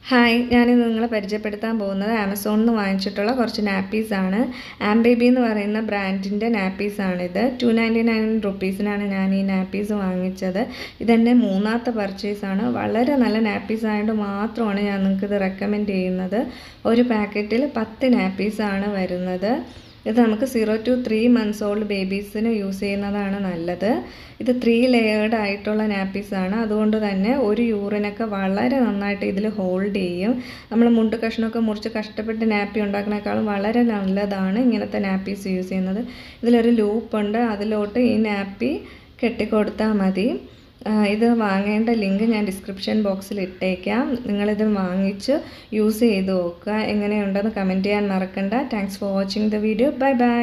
hi ഞാനിന്ന് നിങ്ങളെ പരിചയപ്പെടുത്താൻ പോകുന്നത് ആമസോണിൽ നിന്ന് വാങ്ങിച്ചിട്ടുള്ള കുറച്ച് നാപ്പീസാണ് ആം ബേബി എന്ന് പറയുന്ന ബ്രാൻഡിൻ്റെ നാപ്പീസാണിത് ടു നയൻറ്റി നയൻ റുപ്പീസിനാണ് ഞാൻ ഈ നാപ്പീസ് വാങ്ങിച്ചത് ഇതെൻ്റെ മൂന്നാമത്തെ പർച്ചേസാണ് വളരെ നല്ല നാപ്പീസ് ആയതുകൊണ്ട് മാത്രമാണ് ഞാൻ നിങ്ങൾക്കിത് റെക്കമെൻഡ് ചെയ്യുന്നത് ഒരു പാക്കറ്റിൽ പത്ത് നാപ്പീസാണ് വരുന്നത് ഇത് നമുക്ക് zero to three months old ബേബീസിന് യൂസ് ചെയ്യുന്നതാണ് നല്ലത് ഇത് ത്രീ ലെയേർഡ് ആയിട്ടുള്ള നാപ്പീസാണ് അതുകൊണ്ട് തന്നെ ഒരു യൂറിനൊക്കെ വളരെ നന്നായിട്ട് ഇതിൽ ഹോൾഡ് ചെയ്യും നമ്മൾ മുണ്ട് കഷ്ണമൊക്കെ മുറിച്ച് കഷ്ടപ്പെട്ട് നാപ്പി ഉണ്ടാക്കുന്നേക്കാളും വളരെ നല്ലതാണ് ഇങ്ങനത്തെ നാപ്പീസ് യൂസ് ചെയ്യുന്നത് ഇതിലൊരു ലൂപ്പുണ്ട് അതിലോട്ട് ഈ നാപ്പി കെട്ടിക്കൊടുത്താൽ മതി ഇത് വാങ്ങേണ്ട ലിങ്ക് ഞാൻ ഡിസ്ക്രിപ്ഷൻ ബോക്സിൽ ഇട്ടേക്കാം നിങ്ങളിത് വാങ്ങിച്ച് യൂസ് ചെയ്ത് നോക്കുക എങ്ങനെയുണ്ടെന്ന് കമൻറ്റ് ചെയ്യാൻ മറക്കണ്ട thanks for watching the video bye by